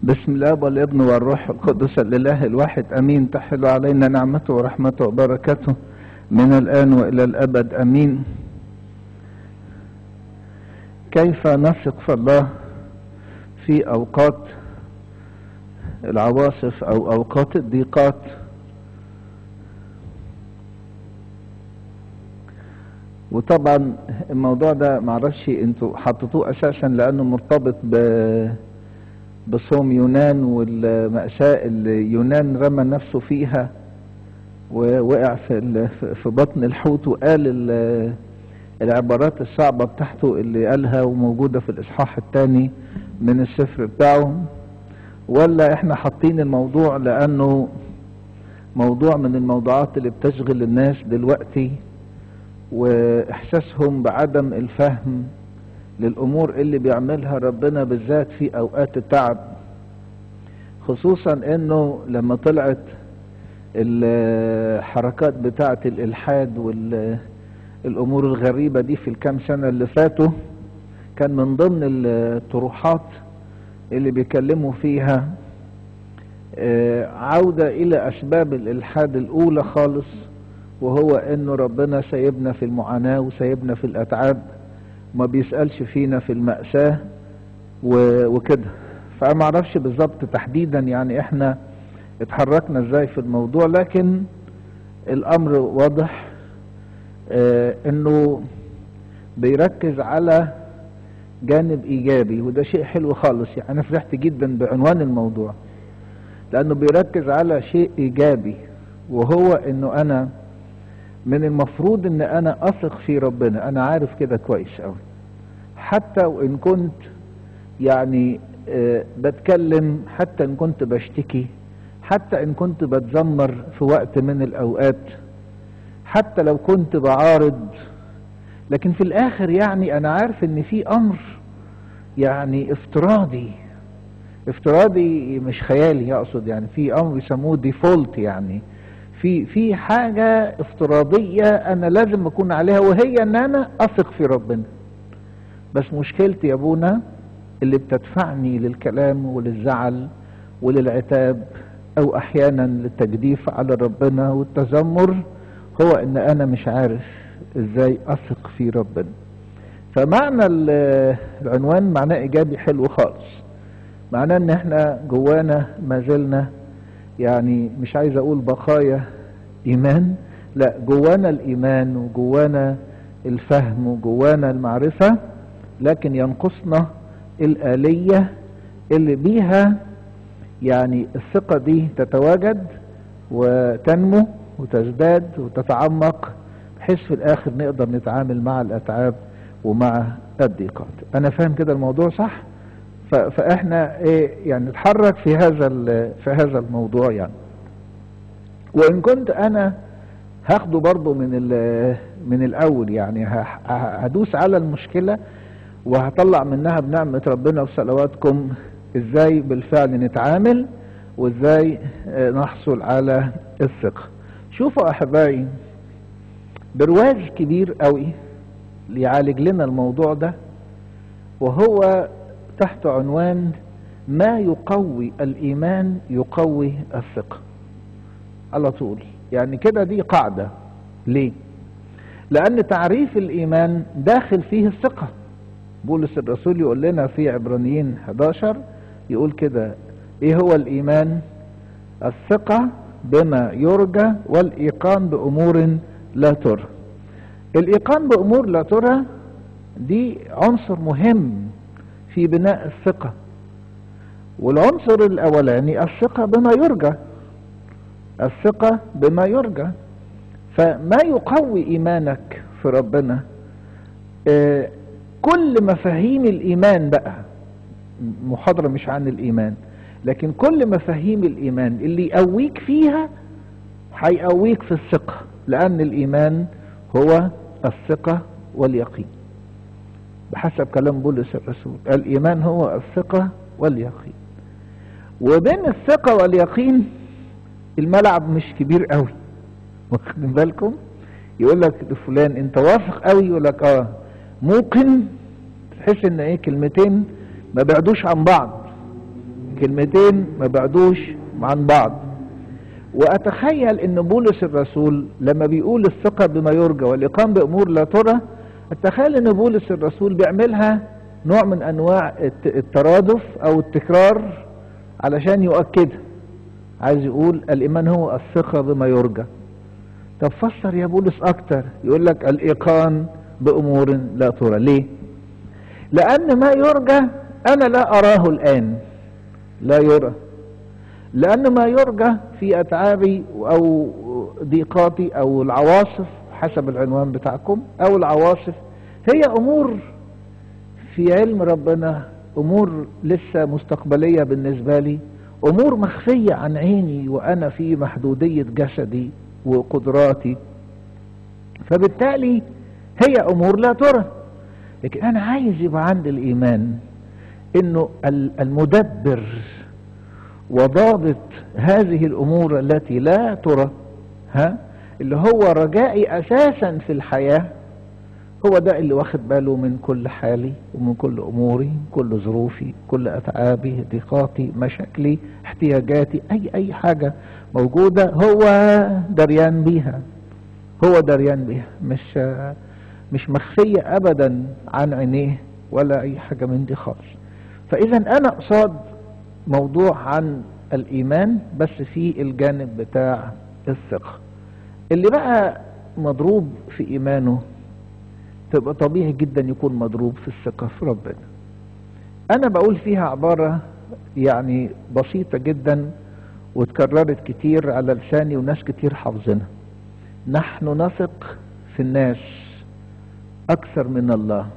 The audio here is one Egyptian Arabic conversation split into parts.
بسم الله والابن والروح القدس الاله الواحد امين تحل علينا نعمته ورحمته وبركته من الان والى الابد امين كيف نثق في الله في اوقات العواصف او اوقات الضيقات وطبعا الموضوع ده معرفش انتوا حطيتوه اساسا لانه مرتبط ب بصوم يونان والمأساة اللي يونان رمى نفسه فيها ووقع في في بطن الحوت وقال العبارات الصعبة بتاعته اللي قالها وموجودة في الإصحاح الثاني من السفر بتاعه ولا احنا حاطين الموضوع لأنه موضوع من الموضوعات اللي بتشغل الناس دلوقتي وإحساسهم بعدم الفهم للأمور اللي بيعملها ربنا بالذات في أوقات التعب خصوصا انه لما طلعت الحركات بتاعة الإلحاد والأمور الغريبة دي في الكام سنة اللي فاتوا كان من ضمن الطروحات اللي بيكلموا فيها عودة إلى أسباب الإلحاد الأولى خالص وهو إنه ربنا سايبنا في المعاناة وسايبنا في الأتعاب ما بيسألش فينا في المأساة وكده فأنا ما اعرفش بالظبط تحديدا يعني احنا اتحركنا ازاي في الموضوع لكن الامر واضح اه انه بيركز على جانب ايجابي وده شيء حلو خالص يعني انا فرحت جدا بعنوان الموضوع لانه بيركز على شيء ايجابي وهو انه انا من المفروض ان انا اثق في ربنا انا عارف كده كويس قوي حتى وان كنت يعني أه بتكلم حتى ان كنت بشتكي حتى ان كنت بتذمر في وقت من الاوقات حتى لو كنت بعارض لكن في الاخر يعني انا عارف ان في امر يعني افتراضي افتراضي مش خيالي اقصد يعني في امر يسموه ديفولت يعني في في حاجة افتراضية انا لازم اكون عليها وهي ان انا اثق في ربنا بس مشكلتي يا ابونا اللي بتدفعني للكلام وللزعل وللعتاب او احيانا للتجديف على ربنا والتذمر هو ان انا مش عارف ازاي اثق في ربنا فمعنى العنوان معناه ايجابي حلو خالص معناه ان احنا جوانا ما زلنا يعني مش عايز اقول بقايا ايمان لا جوانا الايمان وجوانا الفهم وجوانا المعرفة لكن ينقصنا الآلية اللي بيها يعني الثقة دي تتواجد وتنمو وتزداد وتتعمق بحيث في الاخر نقدر نتعامل مع الاتعاب ومع الضيقات انا فاهم كده الموضوع صح فاحنا ايه يعني نتحرك في هذا في هذا الموضوع يعني وان كنت انا هاخده برضه من من الاول يعني هدوس على المشكله وهطلع منها بنعمه ربنا وصلواتكم ازاي بالفعل نتعامل وازاي نحصل على الثقه شوفوا احبائي برواز كبير قوي ليعالج لنا الموضوع ده وهو تحت عنوان ما يقوي الايمان يقوي الثقة على طول يعني كده دي قاعدة ليه لان تعريف الايمان داخل فيه الثقة بولس الرسول يقول لنا في عبرانيين 11 يقول كده ايه هو الايمان الثقة بما يرجى والايقان بامور لا ترى الايقان بامور لا ترى دي عنصر مهم في بناء الثقة والعنصر الاولاني الثقة بما يرجى الثقة بما يرجى فما يقوي ايمانك في ربنا آه كل مفاهيم الايمان بقى محاضرة مش عن الايمان لكن كل مفاهيم الايمان اللي يقويك فيها هيقويك في الثقة لان الايمان هو الثقة واليقين بحسب كلام بولس الرسول الايمان هو الثقة واليقين وبين الثقة واليقين الملعب مش كبير قوي واخدين بالكم يقول لك لفلان انت واثق قوي يقول لك اه موقن تحس ان ايه كلمتين ما بعدوش عن بعض كلمتين ما بعدوش عن بعض واتخيل ان بولس الرسول لما بيقول الثقة بما يرجى والاقام بامور لا ترى اتخيل ان بولس الرسول بيعملها نوع من انواع الترادف او التكرار علشان يؤكدها عايز يقول الايمان هو الثقة بما يرجى طب فسر يا بولس اكتر يقول لك الايقان بامور لا ترى ليه لان ما يرجى انا لا اراه الان لا يرى لان ما يرجى في اتعابي او ضيقاتي او العواصف حسب العنوان بتاعكم او العواصف هي امور في علم ربنا امور لسه مستقبلية بالنسبة لي امور مخفية عن عيني وانا في محدودية جسدي وقدراتي فبالتالي هي امور لا ترى لكن انا عايز يبقى عندي الايمان انه المدبر وضابط هذه الامور التي لا ترى ها اللي هو رجائي اساسا في الحياة هو ده اللي واخد باله من كل حالي ومن كل اموري كل ظروفي كل اتعابي ضيقاتي مشاكلي احتياجاتي اي اي حاجة موجودة هو دريان بيها هو دريان بيها مش مش مخفية ابدا عن عينيه ولا اي حاجة من دي خالص فاذا انا قصاد موضوع عن الايمان بس في الجانب بتاع الثقة اللي بقى مضروب في ايمانه تبقى طبيعي جدا يكون مضروب في الثقة في ربنا انا بقول فيها عبارة يعني بسيطة جدا وتكررت كتير على لساني وناس كتير حافظينها نحن نثق في الناس اكثر من الله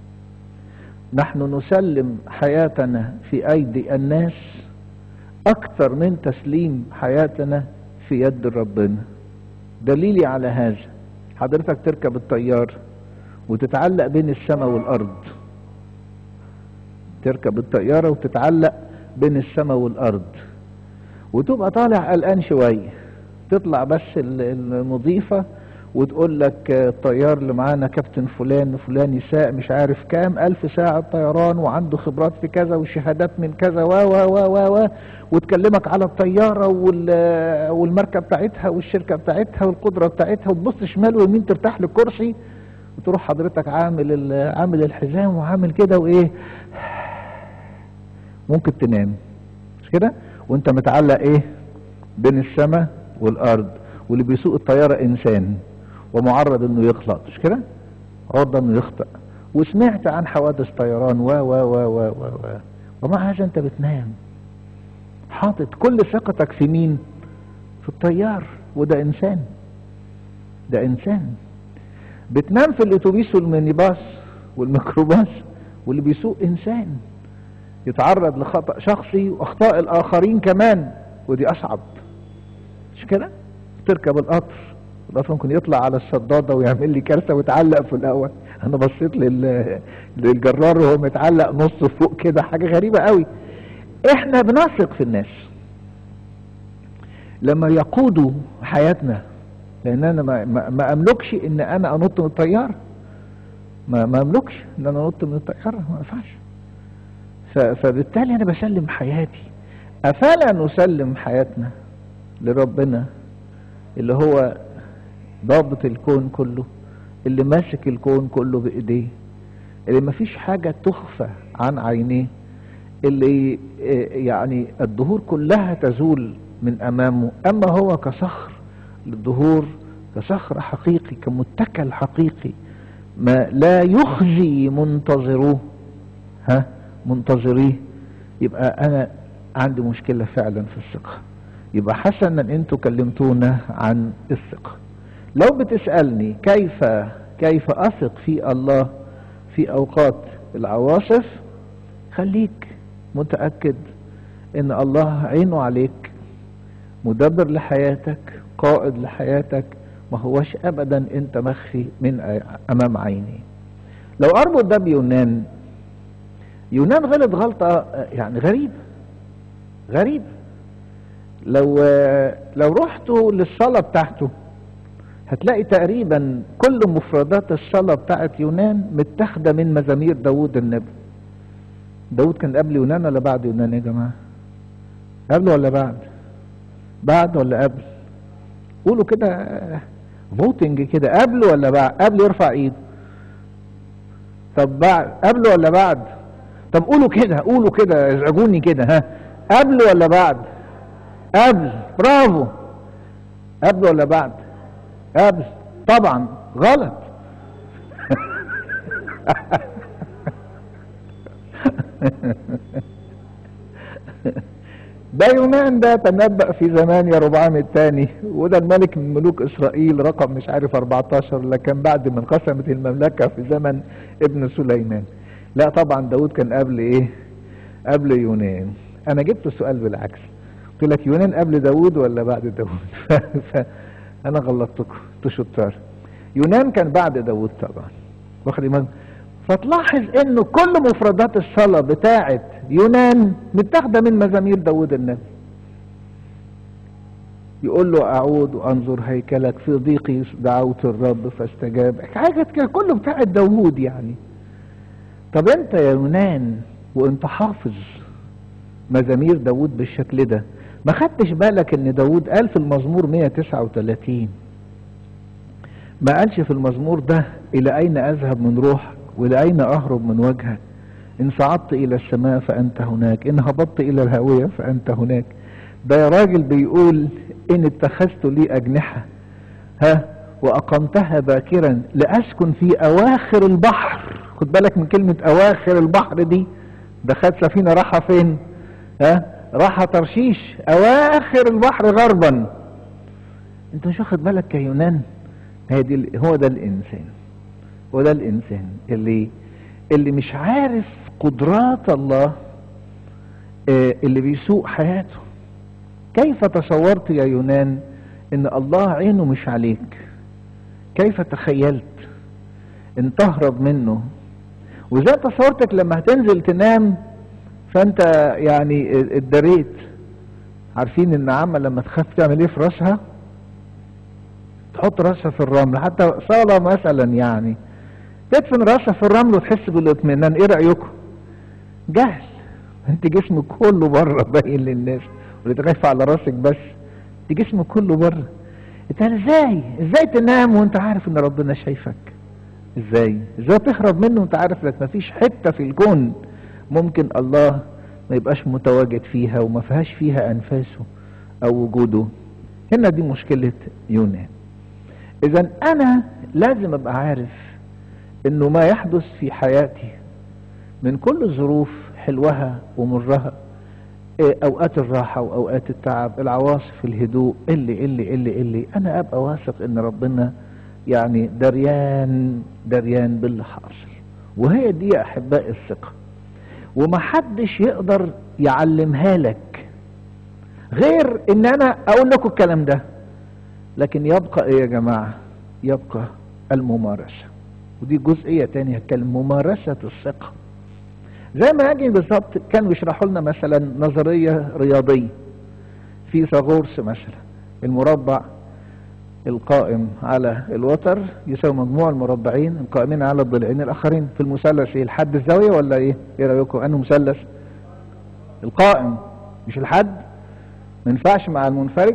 نحن نسلم حياتنا في ايدي الناس اكثر من تسليم حياتنا في يد ربنا دليلي على هذا حضرتك تركب الطيار وتتعلق بين السماء والارض تركب الطيارة وتتعلق بين السماء والارض وتبقى طالع قلقان شوية تطلع بس المضيفة وتقول لك الطيار اللي معانا كابتن فلان فلان يساء مش عارف كام الف ساعة طيران وعنده خبرات في كذا وشهادات من كذا و و و و و وتكلمك على الطيارة والماركة بتاعتها والشركة بتاعتها والقدرة بتاعتها وتبص شمال ويمين ترتاح للكرسي وتروح حضرتك عامل عامل الحزام وعامل كده وايه ممكن تنام مش كده وانت متعلق ايه بين السماء والارض واللي بيسوق الطيارة انسان ومعرض انه يغلط مش كده عرضة انه يخطئ وسمعت عن حوادث طيران و و و و و و ومع هذا انت بتنام حاطط كل ثقتك في مين في الطيار وده انسان ده انسان بتنام في الاتوبيس والمينيباص والميكروباص واللي بيسوق انسان يتعرض لخطأ شخصي واخطاء الاخرين كمان ودي اصعب مش كده تركب القطر القطر ممكن يطلع على الصدادة ويعمل لي كارثة ويتعلق في الاول انا بصيت لل... للجرار وهو متعلق نص فوق كده حاجة غريبة قوي احنا بنثق في الناس لما يقودوا حياتنا لان انا ما, ما, ما املكش ان انا انط من الطيارة ما, ما املكش ان انا انط من الطيارة ما ينفعش فبالتالي انا بسلم حياتي افلا نسلم حياتنا لربنا اللي هو ضابط الكون كله اللي ماسك الكون كله بايديه اللي مفيش حاجة تخفى عن عينيه اللي يعني الدهور كلها تزول من امامه اما هو كصخر للظهور كصخر حقيقي كمتكل حقيقي ما لا يخزي منتظروه ها منتظريه يبقى انا عندي مشكلة فعلا في الثقة يبقى حسنا انتوا كلمتونا عن الثقة لو بتسألني كيف كيف اثق في الله في اوقات العواصف خليك متأكد ان الله عينه عليك مدبر لحياتك قائد لحياتك ما هوش ابدا انت مخفي من امام عيني لو اربط ده بيونان يونان غلط غلطة يعني غريبة غريبة لو لو رحتوا للصلاة بتاعته هتلاقي تقريبا كل مفردات الصلاة بتاعت يونان متاخدة من مزامير داوود النبي داوود كان قبل يونان ولا بعد يونان يا جماعة قبل ولا بعد بعد ولا قبل قولوا كده فوتنج كده قبل ولا بعد قبل يرفع ايده طب بعد قبل ولا بعد طب قولوا كده قولوا كده ازعجوني كده ها قبل ولا بعد قبل برافو قبل ولا بعد قبل طبعا غلط ده يونان ده تنبأ في زمان يا ربعام الثاني وده الملك من ملوك اسرائيل رقم مش عارف 14 لكن بعد ما انقسمت المملكة في زمن ابن سليمان لا طبعا داود كان قبل ايه قبل يونان انا جبت السؤال بالعكس قلت لك يونان قبل داود ولا بعد داود انا غلطتكم انتوا شطار يونان كان بعد داود طبعا واخد بالك فتلاحظ انه كل مفردات الصلاة بتاعت يونان متاخدة من مزامير داود النبي يقول له اعود وانظر هيكلك في ضيقي دعوت الرب فاستجاب حاجة كده كله بتاعت داود يعني طب انت يا يونان وانت حافظ مزامير داود بالشكل ده ما خدتش بالك ان داود قال في المزمور 139 ما قالش في المزمور ده الى اين اذهب من روحك والى اين اهرب من وجهك ان صعدت الى السماء فانت هناك ان هبطت الى الهاوية فانت هناك ده يا راجل بيقول ان اتخذت لي اجنحة ها واقمتها باكرا لاسكن في اواخر البحر خد بالك من كلمة اواخر البحر دي ده خد سفينة راحة فين ها راحة ترشيش اواخر البحر غربا انت مش واخد بالك كيونان هي دي هو ده الانسان هو ده الانسان اللي اللي مش عارف قدرات الله آه اللي بيسوق حياته كيف تصورت يا يونان ان الله عينه مش عليك كيف تخيلت ان تهرب منه وزي تصورتك لما هتنزل تنام فانت يعني اتدريت عارفين ان عامة لما تخاف تعمل ايه في راسها تحط راسها في الرمل حتى صلاة مثلا يعني تدفن راسها في الرمل وتحس بالاطمئنان ايه رأيكم جهل انت جسمك كله بره باين للناس واللي خايفه على راسك بس انت جسمك كله بره انت ازاي ازاي تنام وانت عارف ان ربنا شايفك ازاي ازاي تهرب منه وانت عارف لك مفيش حتة في الكون ممكن الله ما يبقاش متواجد فيها وما فيهاش فيها انفاسه او وجوده هنا دي مشكلة يونان اذا انا لازم ابقى عارف انه ما يحدث في حياتي من كل ظروف حلوها ومرها اوقات الراحة واوقات التعب العواصف الهدوء اللي اللي اللي اللي انا ابقى واثق ان ربنا يعني دريان دريان باللي حاصل وهي دي يا احباء الثقة ومحدش يقدر يعلمها لك غير ان انا اقول لكم الكلام ده لكن يبقى ايه يا جماعة يبقى الممارسة ودي جزئية تانية هتكلم ممارسة الثقة زي ما اجي بالظبط كانوا بيشرحوا لنا مثلا نظرية رياضية في ثاغورس مثلا المربع القائم على الوتر يساوي مجموع المربعين القائمين على الضلعين الاخرين في المثلث ايه الحد الزاوية ولا ايه ايه رايكم انه مثلث القائم مش الحد ما ينفعش مع المنفرج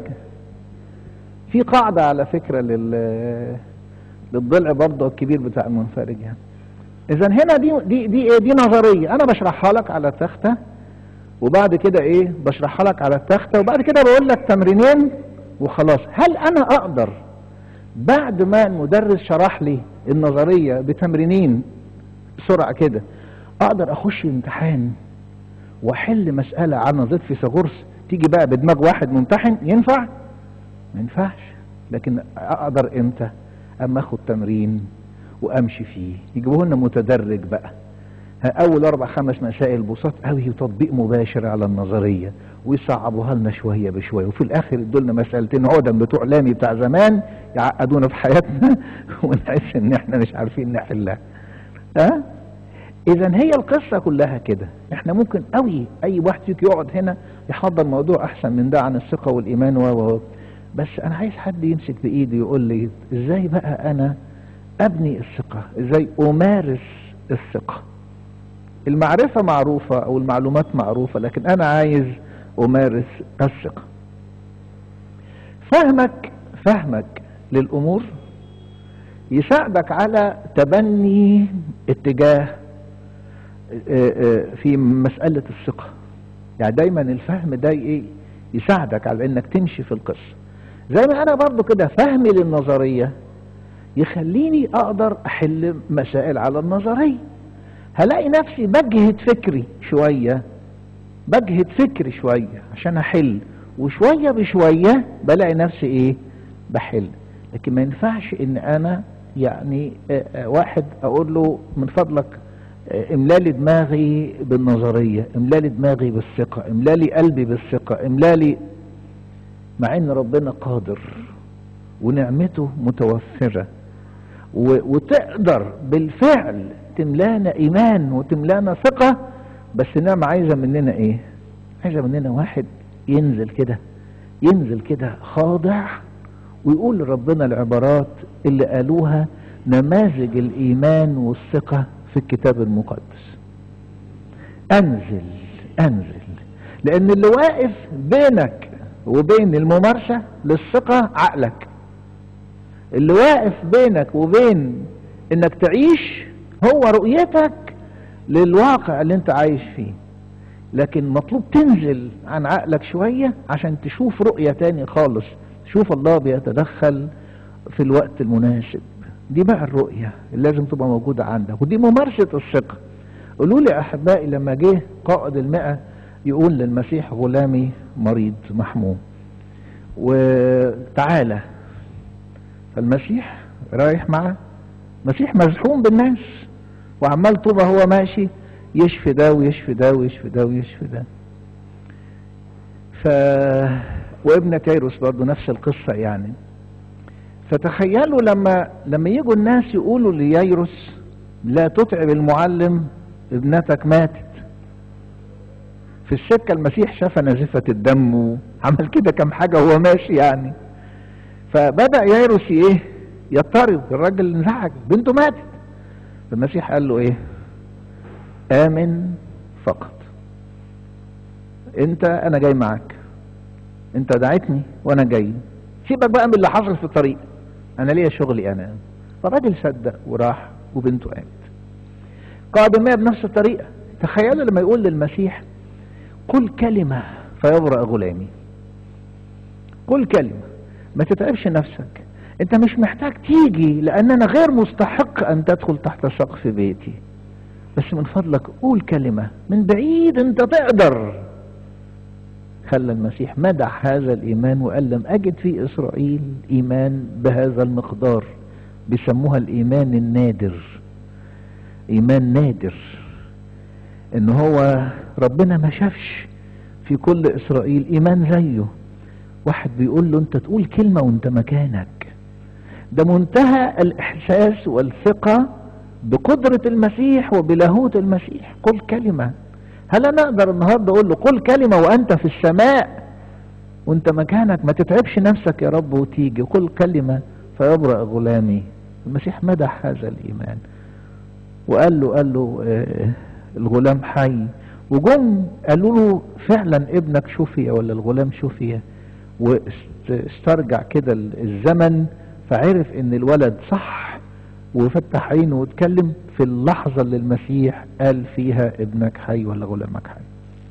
في قاعدة على فكرة لل للضلع برضه الكبير بتاع المنفرج يعني اذا هنا دي دي دي ايه دي نظريه انا بشرحها لك على التخته وبعد كده ايه بشرحها لك على التخته وبعد كده بقول لك تمرينين وخلاص هل انا اقدر بعد ما المدرس شرح لي النظريه بتمرينين بسرعه كده اقدر اخش امتحان واحل مساله عن نظريه فيثاغورس تيجي بقى بدماغ واحد ممتحن ينفع ما ينفعش لكن اقدر امتى اما اخد تمرين وامشي فيه يجيبوه لنا متدرج بقى اول اربع خمس مسائل بساط قوي وتطبيق مباشر على النظريه ويصعبوها لنا شويه بشويه وفي الاخر يدوا لنا مسالتين عقدم بتوع لامي بتاع زمان يعقدونا في حياتنا ونحس ان احنا مش عارفين نحلها ها اذا هي القصه كلها كده احنا ممكن قوي اي واحد فيك يقعد هنا يحضر موضوع احسن من ده عن الثقه والايمان و بس انا عايز حد يمسك بايدي يقول لي ازاي بقى انا ابني الثقة ازاي امارس الثقة المعرفة معروفة او المعلومات معروفة لكن انا عايز امارس الثقة فهمك فهمك للامور يساعدك على تبني اتجاه في مسألة الثقة يعني دايما الفهم ده ايه يساعدك على انك تمشي في القصة زي ما انا برضو كده فهمي للنظرية يخليني اقدر احل مسائل على النظرية هلاقي نفسي بجهد فكري شوية بجهد فكري شوية عشان احل وشوية بشوية بلاقي نفسي ايه بحل لكن ما ينفعش ان انا يعني واحد اقول له من فضلك املالي دماغي بالنظرية املالي دماغي بالثقة املالي قلبي بالثقة املالي مع ان ربنا قادر ونعمته متوفرة وتقدر بالفعل تملانا ايمان وتملانا ثقة بس نعمة عايزة مننا ايه عايزة مننا واحد ينزل كده ينزل كده خاضع ويقول لربنا العبارات اللي قالوها نماذج الايمان والثقة في الكتاب المقدس انزل انزل لان اللي واقف بينك وبين الممارسة للثقة عقلك اللي واقف بينك وبين انك تعيش هو رؤيتك للواقع اللي انت عايش فيه لكن مطلوب تنزل عن عقلك شوية عشان تشوف رؤية تاني خالص تشوف الله بيتدخل في الوقت المناسب دي بقى الرؤية اللي لازم تبقى موجودة عندك ودي ممارسة الثقة قولوا لي أحبائي لما جه قائد المئة يقول للمسيح غلامي مريض محموم وتعالى فالمسيح رايح معه مسيح مزحوم بالناس وعمال طوبة هو ماشي يشفي ده ويشفي ده ويشفي ده ويشفي ده ف وابن كيروس برضه نفس القصة يعني فتخيلوا لما لما يجوا الناس يقولوا لييروس لا تتعب المعلم ابنتك ماتت في السكة المسيح شاف نزفة الدم وعمل كده كم حاجة وهو ماشي يعني فبدأ ييروس ايه يضطرب الراجل انزعج بنته ماتت فالمسيح قال له ايه امن فقط انت انا جاي معاك انت دعيتني وانا جاي سيبك بقى من اللي حصل في الطريق انا ليا شغلي انا فالراجل صدق وراح وبنته قامت قائد المية بنفس الطريقة تخيلوا لما يقول للمسيح قل كلمة فيبرأ غلامي قل كلمة ما تتعبش نفسك انت مش محتاج تيجي لان انا غير مستحق ان تدخل تحت سقف بيتي بس من فضلك قول كلمة من بعيد انت تقدر خلى المسيح مدح هذا الايمان وقال لم اجد في اسرائيل ايمان بهذا المقدار بيسموها الايمان النادر ايمان نادر ان هو ربنا ما شافش في كل اسرائيل ايمان زيه واحد بيقول له انت تقول كلمة وانت مكانك ده منتهى الاحساس والثقة بقدرة المسيح وبلاهوت المسيح قل كلمة هل انا اقدر النهاردة اقول له قل كلمة وانت في السماء وانت مكانك ما تتعبش نفسك يا رب وتيجي قل كلمة فيبرأ غلامي المسيح مدح هذا الايمان وقال له قال له آه الغلام حي وجم قالوا له فعلا ابنك شفي ولا الغلام شفي واسترجع كده الزمن فعرف ان الولد صح وفتح عينه واتكلم في اللحظة اللي المسيح قال فيها ابنك حي ولا غلامك حي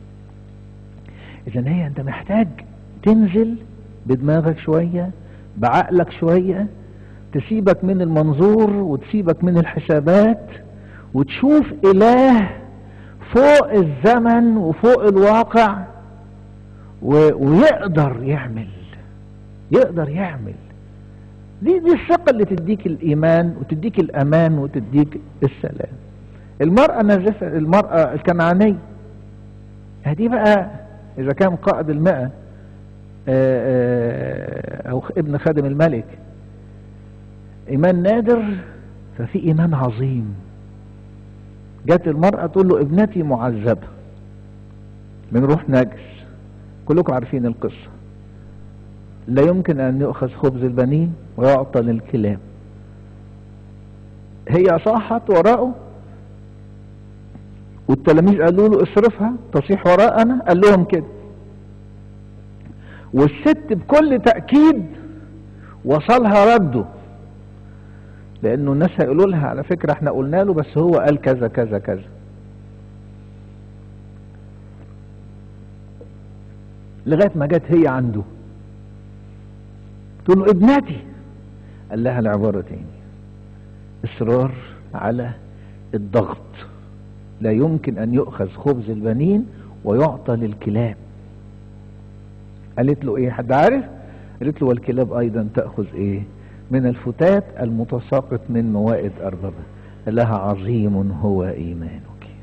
اذا هي انت محتاج تنزل بدماغك شوية بعقلك شوية تسيبك من المنظور وتسيبك من الحسابات وتشوف اله فوق الزمن وفوق الواقع و... ويقدر يعمل يقدر يعمل دي دي الثقة اللي تديك الإيمان وتديك الأمان وتديك السلام المرأة نزفة المرأة الكنعانية هدي بقى إذا كان قائد المئة أو ابن خادم الملك إيمان نادر ففي إيمان عظيم جت المرأة تقول له ابنتي معذبة من روح نجس كلكم عارفين القصة لا يمكن أن يؤخذ خبز البنين ويعطى للكلاب هي صاحت وراءه والتلاميذ قالوا له اصرفها تصيح وراءنا قال لهم كده والست بكل تأكيد وصلها رده لانه الناس هيقولوا لها على فكرة احنا قلنا له بس هو قال كذا كذا كذا لغاية ما جت هي عنده تقول له ابنتي قال لها العبارة تاني اصرار على الضغط لا يمكن ان يؤخذ خبز البنين ويعطى للكلاب قالت له ايه حد عارف قالت له والكلاب ايضا تأخذ ايه من الفتات المتساقط من موائد اربابها قال لها عظيم هو ايمانك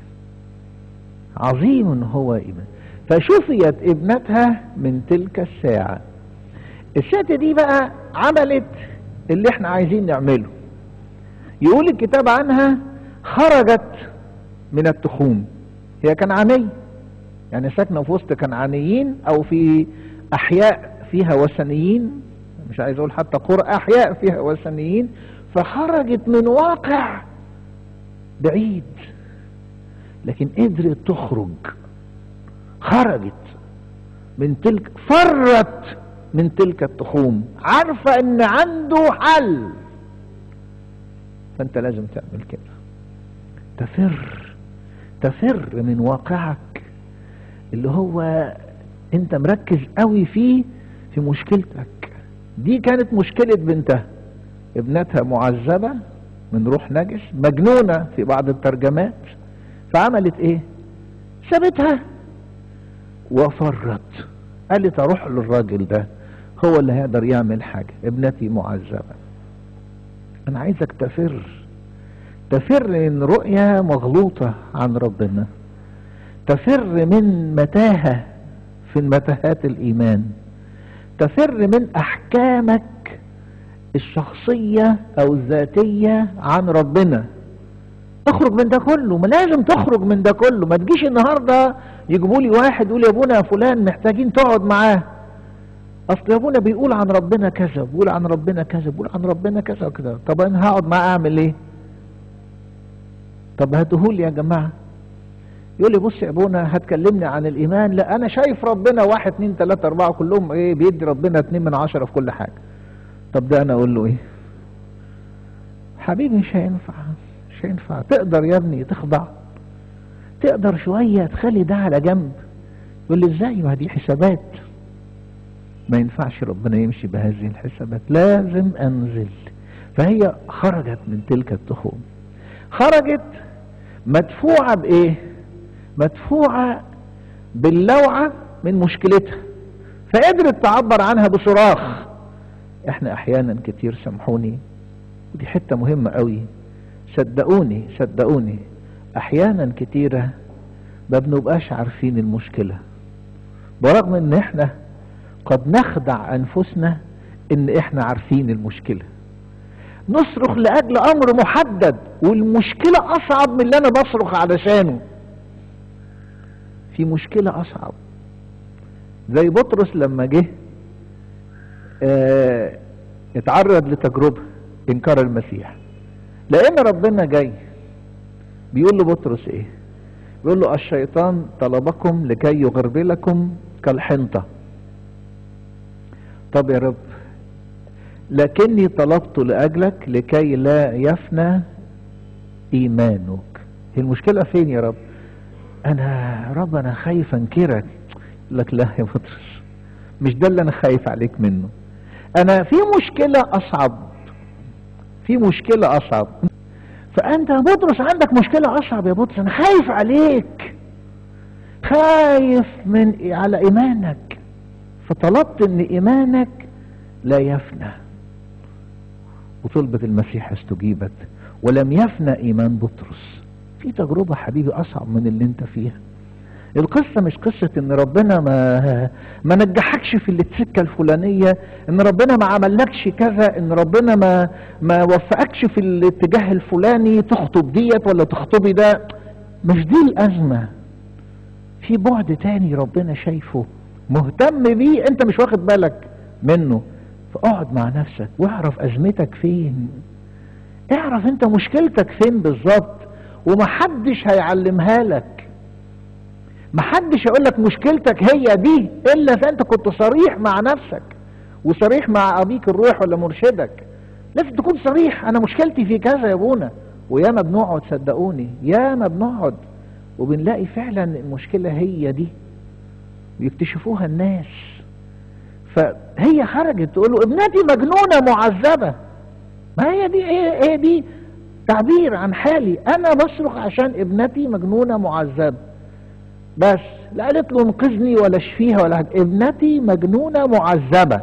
عظيم هو ايمان فشفيت ابنتها من تلك الساعة الست دي بقى عملت اللي احنا عايزين نعمله يقول الكتاب عنها خرجت من التخوم هي كنعانية يعني ساكنة في وسط كنعانيين او في احياء فيها وثنيين مش عايز اقول حتى قرى احياء فيها وثنيين فخرجت من واقع بعيد لكن قدرت تخرج خرجت من تلك فرت من تلك التخوم عارفة ان عنده حل فانت لازم تعمل كده تفر تفر من واقعك اللي هو انت مركز قوي فيه في مشكلتك دي كانت مشكلة بنتها ابنتها معذبة من روح نجس مجنونة في بعض الترجمات فعملت ايه سابتها وفرت قالت اروح للراجل ده هو اللي هيقدر يعمل حاجة ابنتي معذبة انا عايزك تفر تفر من رؤية مغلوطة عن ربنا تفر من متاهة في متاهات الايمان تفر من احكامك الشخصية او الذاتية عن ربنا اخرج من ده كله ما لازم تخرج من ده كله ما تجيش النهاردة يجيبوا لي واحد يقول يا ابونا يا فلان محتاجين تقعد معاه اصل يا ابونا بيقول عن ربنا كذا بيقول عن ربنا كذا بيقول عن ربنا كذا وكذا طب انا هقعد معاه اعمل ايه طب هاتهولي يا جماعة يقول لي بص يا ابونا هتكلمني عن الايمان لا انا شايف ربنا واحد اتنين تلاتة اربعة كلهم ايه بيدي ربنا اتنين من عشرة في كل حاجة طب ده انا اقول له ايه حبيبي مش هينفع مش هينفع تقدر يا ابني تخضع تقدر شوية تخلي ده على جنب يقول لي ازاي ما دي حسابات ما ينفعش ربنا يمشي بهذه الحسابات لازم انزل فهي خرجت من تلك التخوم خرجت مدفوعة بايه مدفوعة باللوعة من مشكلتها فقدرت تعبر عنها بصراخ احنا احيانا كتير سامحوني ودي حتة مهمة قوي صدقوني صدقوني احيانا كتيرة ما بنبقاش عارفين المشكلة برغم ان احنا قد نخدع انفسنا ان احنا عارفين المشكلة نصرخ لاجل امر محدد والمشكلة اصعب من اللي انا بصرخ علشانه في مشكلة اصعب زي بطرس لما جه اه اتعرض لتجربة انكار المسيح لان ربنا جاي بيقول له بطرس ايه بيقول له الشيطان طلبكم لكي يغربلكم كالحنطة طب يا رب لكني طلبت لأجلك لكي لا يفنى إيمانك هي المشكلة فين يا رب أنا رب أنا خايف أنكرك لك لا يا بطرس مش ده اللي أنا خايف عليك منه أنا في مشكلة أصعب في مشكلة أصعب فأنت يا بطرس عندك مشكلة أصعب يا بطرس أنا خايف عليك خايف من على إيمانك فطلبت ان ايمانك لا يفنى وطلبة المسيح استجيبت ولم يفنى ايمان بطرس في تجربة حبيبي اصعب من اللي انت فيها القصة مش قصة ان ربنا ما ما نجحكش في السكة الفلانية ان ربنا ما عملكش كذا ان ربنا ما ما وفقكش في الاتجاه الفلاني تخطب ديت ولا تخطبي ده مش دي الازمة في بعد تاني ربنا شايفه مهتم بيه انت مش واخد بالك منه فاقعد مع نفسك واعرف ازمتك فين اعرف انت مشكلتك فين بالظبط ومحدش هيعلمها لك محدش يقول لك مشكلتك هي دي الا اذا انت كنت صريح مع نفسك وصريح مع ابيك الروح ولا مرشدك لازم تكون صريح انا مشكلتي في كذا يا ابونا وياما بنقعد صدقوني ياما بنقعد وبنلاقي فعلا المشكلة هي دي ويكتشفوها الناس فهي خرجت تقول له ابنتي مجنونة معذبة ما هي دي هي, هي دي تعبير عن حالي انا بصرخ عشان ابنتي مجنونة معذبة بس لا قالت له انقذني ولا اشفيها ولا حاجة ابنتي مجنونة معذبة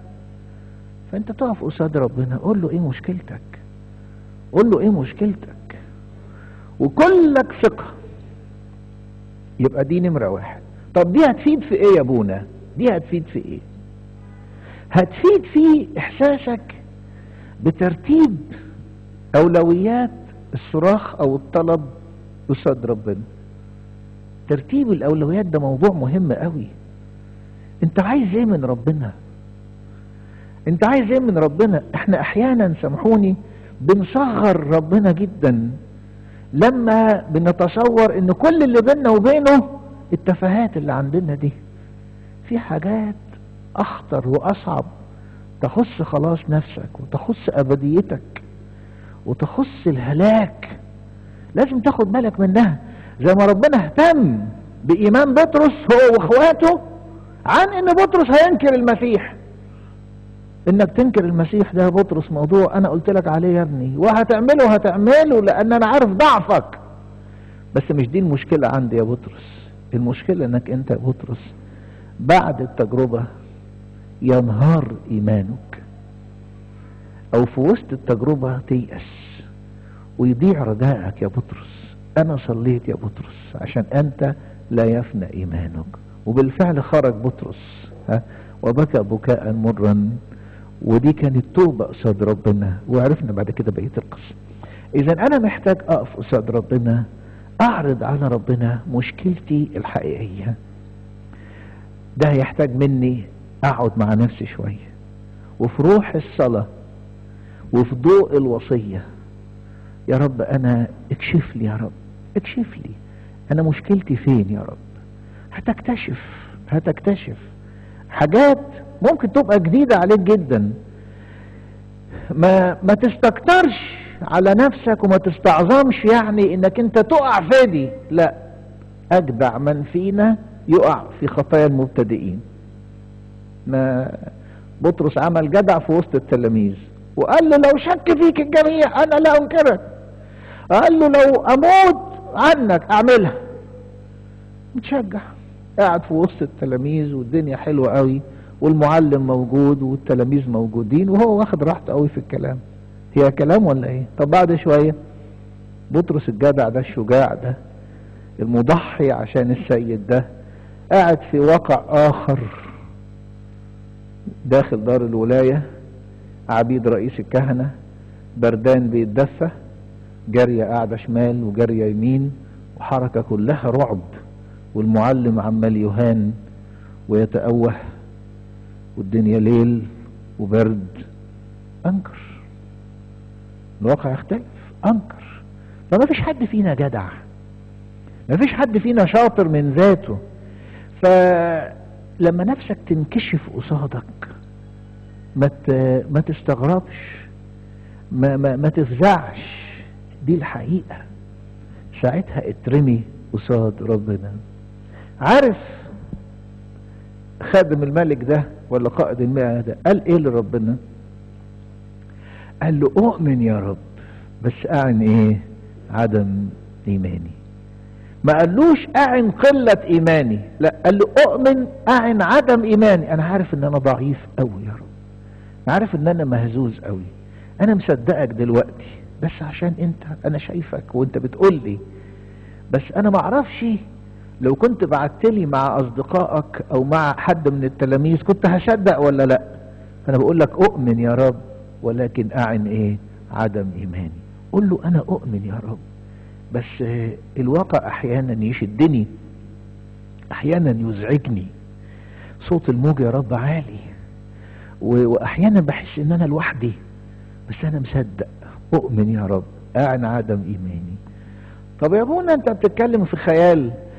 فانت تقف قصاد ربنا قول له ايه مشكلتك قول له ايه مشكلتك وكلك ثقة يبقى دي نمرة واحد طب دي هتفيد في ايه يا ابونا دي هتفيد في ايه هتفيد في احساسك بترتيب اولويات الصراخ او الطلب قصاد ربنا ترتيب الاولويات ده موضوع مهم قوي انت عايز ايه من ربنا انت عايز ايه من ربنا احنا احيانا سامحوني بنصغر ربنا جدا لما بنتصور ان كل اللي بيننا وبينه التفاهات اللي عندنا دي في حاجات اخطر واصعب تخص خلاص نفسك وتخص ابديتك وتخص الهلاك لازم تاخد بالك منها زي ما ربنا اهتم بايمان بطرس هو واخواته عن ان بطرس هينكر المسيح انك تنكر المسيح ده يا بطرس موضوع انا قلت لك عليه يا ابني وهتعمله هتعمله لان انا عارف ضعفك بس مش دي المشكلة عندي يا بطرس المشكلة انك انت يا بطرس بعد التجربة ينهار ايمانك او في وسط التجربة تيأس ويضيع رجائك يا بطرس انا صليت يا بطرس عشان انت لا يفنى ايمانك وبالفعل خرج بطرس ها وبكى بكاء مرا ودي كانت توبة قصاد ربنا وعرفنا بعد كده بقية القصة اذا انا محتاج اقف قصاد ربنا اعرض على ربنا مشكلتي الحقيقية ده هيحتاج مني اقعد مع نفسي شوية وفي روح الصلاة وفي ضوء الوصية يا رب انا اكشف لي يا رب اكشف لي انا مشكلتي فين يا رب هتكتشف هتكتشف حاجات ممكن تبقى جديدة عليك جدا ما ما تستكترش على نفسك وما تستعظمش يعني انك انت تقع في دي لا اجدع من فينا يقع في خطايا المبتدئين ما بطرس عمل جدع في وسط التلاميذ وقال له لو شك فيك الجميع انا لا انكرك قال له لو اموت عنك اعملها متشجع قاعد في وسط التلاميذ والدنيا حلوة قوي والمعلم موجود والتلاميذ موجودين وهو واخد راحته قوي في الكلام هي كلام ولا ايه طب بعد شوية بطرس الجدع ده الشجاع ده المضحي عشان السيد ده قاعد في واقع اخر داخل دار الولاية عبيد رئيس الكهنة بردان بيتدفى جارية قاعدة شمال وجارية يمين وحركة كلها رعب والمعلم عمال يهان ويتأوه والدنيا ليل وبرد انكر الواقع يختلف انكر فما فيش حد فينا جدع ما فيش حد فينا شاطر من ذاته فلما نفسك تنكشف قصادك ما ما تستغربش ما ما, ما تفزعش دي الحقيقه ساعتها اترمي قصاد ربنا عارف خادم الملك ده ولا قائد المئة ده قال ايه لربنا قال له اؤمن يا رب بس اعن ايه عدم ايماني ما قالوش اعن قلة ايماني لا قال له اؤمن اعن عدم ايماني انا عارف ان انا ضعيف قوي يا رب عارف ان انا مهزوز قوي انا مصدقك دلوقتي بس عشان انت انا شايفك وانت بتقول لي بس انا ما اعرفش لو كنت بعت لي مع اصدقائك او مع حد من التلاميذ كنت هصدق ولا لا انا بقول لك اؤمن يا رب ولكن اعن ايه عدم ايماني قول له انا اؤمن يا رب بس الواقع احيانا يشدني احيانا يزعجني صوت الموج يا رب عالي واحيانا بحس ان انا لوحدي بس انا مصدق اؤمن يا رب اعن عدم ايماني طب يا ابونا انت بتتكلم في خيال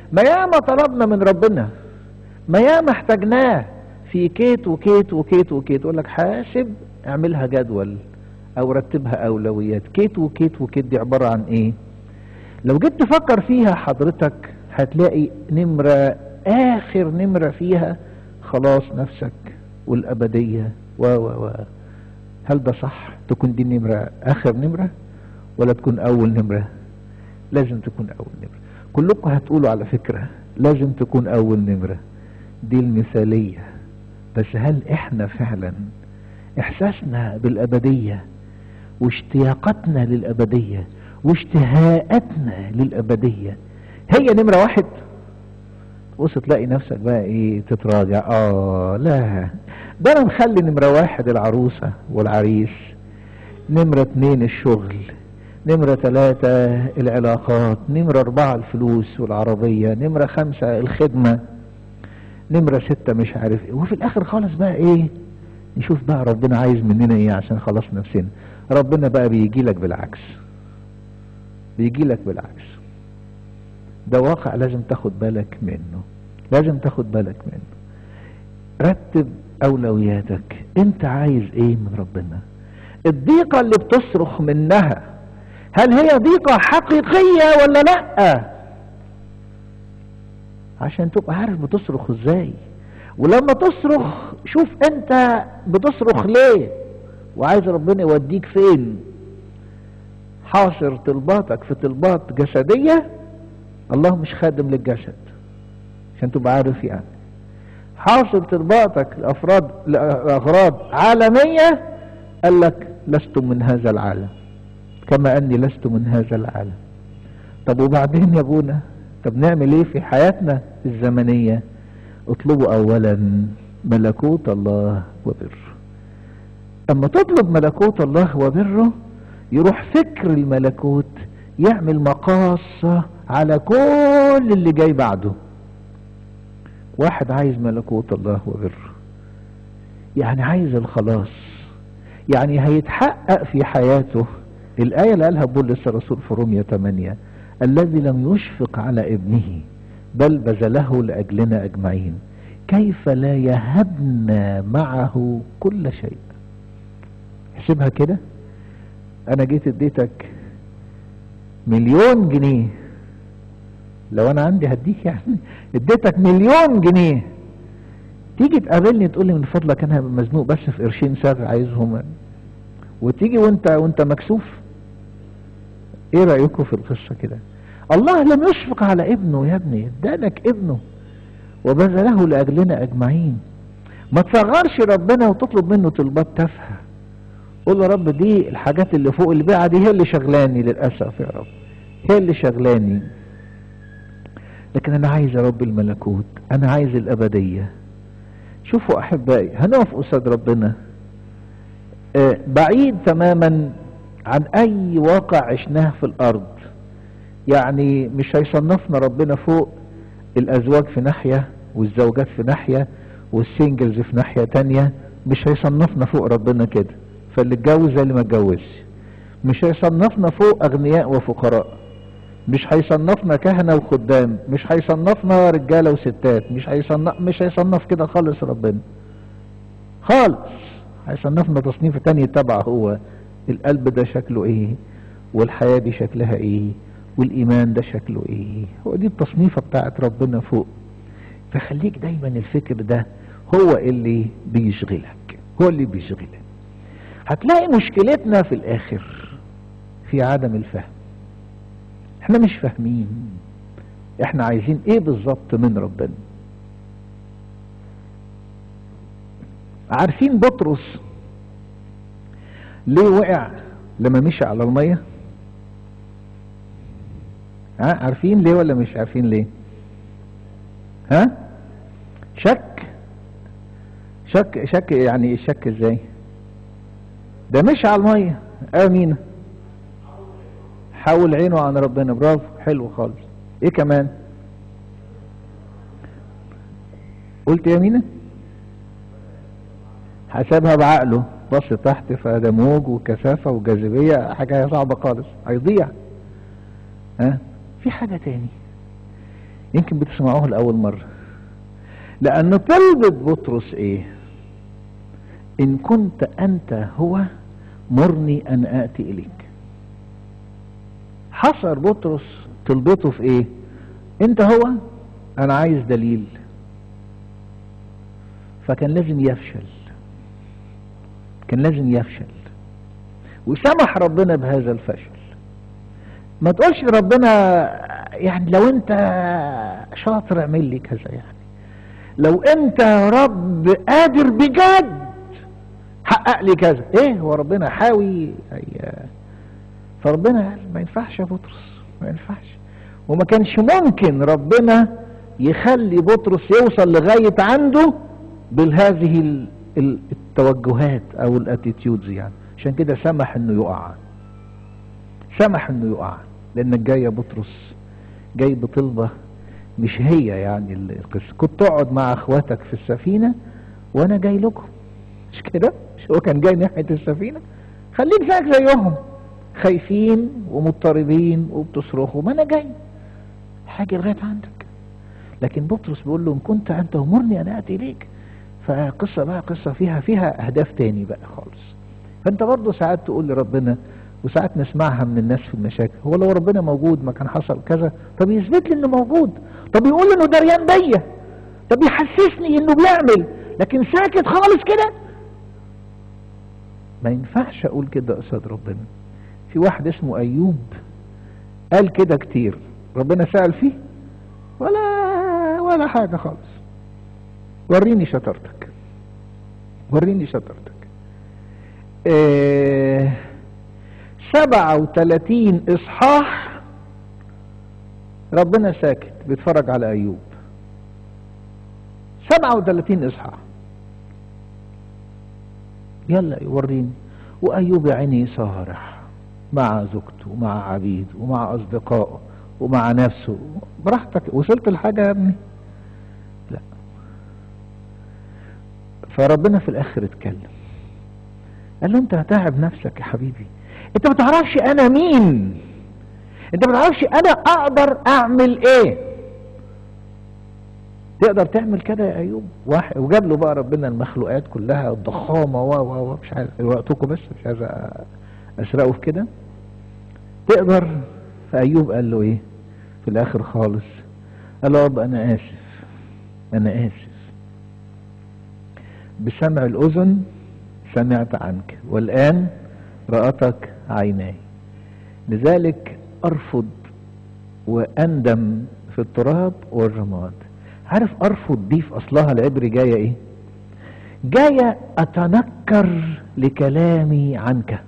ما ياما طلبنا من ربنا ما ياما احتاجناه في كيت وكيت وكيت وكيت يقول لك حاسب اعملها جدول او رتبها اولويات كيت وكيت وكيت دي عبارة عن ايه لو جيت تفكر فيها حضرتك هتلاقي نمرة اخر نمرة فيها خلاص نفسك والابدية و و و هل ده صح تكون دي نمرة اخر نمرة ولا تكون اول نمرة لازم تكون اول نمرة كلكم هتقولوا على فكرة لازم تكون اول نمرة دي المثالية بس هل احنا فعلا احساسنا بالابدية واشتياقاتنا للابدية واشتهاءاتنا للابدية هي نمرة واحد بص تلاقي نفسك بقى ايه تتراجع اه لا ده انا مخلي نمرة واحد العروسة والعريس نمرة اتنين الشغل نمرة ثلاثة العلاقات نمرة اربعة الفلوس والعربية نمرة خمسة الخدمة نمرة ستة مش عارف ايه وفي الاخر خالص بقى ايه نشوف بقى ربنا عايز مننا ايه عشان خلاص نفسنا ربنا بقى بيجي لك بالعكس بيجي لك بالعكس ده واقع لازم تاخد بالك منه لازم تاخد بالك منه رتب اولوياتك انت عايز ايه من ربنا الضيقة اللي بتصرخ منها هل هي ضيقة حقيقية ولا لا عشان تبقى عارف بتصرخ ازاي ولما تصرخ شوف انت بتصرخ ليه وعايز ربنا يوديك فين حاصر طلباتك في طلبات جسدية الله مش خادم للجسد عشان تبقى عارف يعني حاصر طلباتك لأفراد لأغراض عالمية قال لك لست من هذا العالم كما أني لست من هذا العالم طب وبعدين يا ابونا طب نعمل ايه في حياتنا الزمنية اطلبوا اولا ملكوت الله وبره اما تطلب ملكوت الله وبره يروح فكر الملكوت يعمل مقاصة على كل اللي جاي بعده واحد عايز ملكوت الله وبره يعني عايز الخلاص يعني هيتحقق في حياته الآية اللي قالها بولس الرسول في رومية 8 الذي لم يشفق على ابنه بل بذله لأجلنا أجمعين كيف لا يهبنا معه كل شيء احسبها كده انا جيت اديتك مليون جنيه لو انا عندي هديك يعني اديتك مليون جنيه تيجي تقابلني تقول لي من فضلك انا مزنوق بس في قرشين سر عايزهم وتيجي وانت وانت مكسوف ايه رايكم في القصه كده الله لم يشفق على ابنه يا ابني ادالك ابنه وبذله لاجلنا اجمعين ما تصغرش ربنا وتطلب منه طلبات تافهه قول يا رب دي الحاجات اللي فوق البيعه دي هي اللي شغلاني للاسف يا رب هي اللي شغلاني لكن انا عايز يا رب الملكوت انا عايز الابديه شوفوا احبائي هنقف قصاد ربنا آه بعيد تماما عن اي واقع عشناه في الارض يعني مش هيصنفنا ربنا فوق الازواج في ناحية والزوجات في ناحية والسينجلز في ناحية تانية مش هيصنفنا فوق ربنا كده فاللي اتجوز زي اللي ما اتجوزش مش هيصنفنا فوق اغنياء وفقراء مش هيصنفنا كهنة وخدام مش هيصنفنا رجالة وستات مش هيصنف مش هيصنف كده خالص ربنا خالص هيصنفنا تصنيف تاني تبع هو القلب ده شكله ايه والحياة دي شكلها ايه والايمان ده شكله ايه هو دي التصنيفة بتاعت ربنا فوق فخليك دايما الفكر ده هو اللي بيشغلك هو اللي بيشغلك هتلاقي مشكلتنا في الاخر في عدم الفهم احنا مش فاهمين احنا عايزين ايه بالظبط من ربنا عارفين بطرس ليه وقع لما مشي على الميه ها عارفين ليه ولا مش عارفين ليه ها شك شك شك يعني الشك ازاي ده مش على الميه امين حول عينه عن ربنا برافو حلو خالص ايه كمان قلت يا مينا حسبها بعقله بص تحت فده موج وكثافة وجاذبية حاجة صعبة خالص هيضيع ها في حاجة تاني يمكن بتسمعوها لأول مرة لأن طلبة بطرس إيه إن كنت أنت هو مرني أن آتي إليك حصر بطرس طلبته في إيه أنت هو أنا عايز دليل فكان لازم يفشل كان لازم يفشل وسمح ربنا بهذا الفشل ما تقولش ربنا يعني لو انت شاطر اعمل لي كذا يعني لو انت يا رب قادر بجد حقق لي كذا ايه هو ربنا حاوي هي فربنا قال ما ينفعش يا بطرس ما ينفعش وما كانش ممكن ربنا يخلي بطرس يوصل لغاية عنده بهذه التوجهات او الاتيتيودز يعني عشان كده سمح انه يقع سمح انه يقع لانك جاي يا بطرس جاي بطلبة مش هي يعني القصة كنت تقعد مع اخواتك في السفينة وانا جاي لكم مش كده مش هو كان جاي ناحية السفينة خليك زيك زيهم خايفين ومضطربين وبتصرخوا ما انا جاي حاجة لغاية عندك لكن بطرس بيقول له ان كنت انت امرني انا اتي اليك فقصة بقى قصة فيها فيها اهداف تاني بقى خالص فانت برضه ساعات تقول لربنا وساعات نسمعها من الناس في المشاكل هو لو ربنا موجود ما كان حصل كذا طب يثبت لي انه موجود طب يقول انه دريان بيا طب يحسسني انه بيعمل لكن ساكت خالص كده ما ينفعش اقول كده قصاد ربنا في واحد اسمه ايوب قال كده كتير ربنا سأل فيه ولا ولا حاجة خالص وريني شطارتك وريني شطارتك اه سبعة وتلاتين اصحاح ربنا ساكت بيتفرج على ايوب سبعة وتلاتين اصحاح يلا وريني وايوب يا عيني صارح مع زوجته ومع عبيده ومع اصدقائه ومع نفسه براحتك وصلت لحاجة يا ابني لا فربنا في الاخر اتكلم قال له انت هتعب نفسك يا حبيبي انت ما تعرفش انا مين انت ما تعرفش انا اقدر اعمل ايه تقدر تعمل كده يا ايوب واحد وجاب له بقى ربنا المخلوقات كلها الضخامه و و و مش عارف وقتكم بس مش عايز اسرقه في كده تقدر فايوب قال له ايه في الاخر خالص قال له رب انا اسف انا اسف بسمع الاذن سمعت عنك والان رأتك عيناي لذلك ارفض واندم في التراب والرماد عارف ارفض دي في اصلها العبري جايه ايه جايه اتنكر لكلامي عنك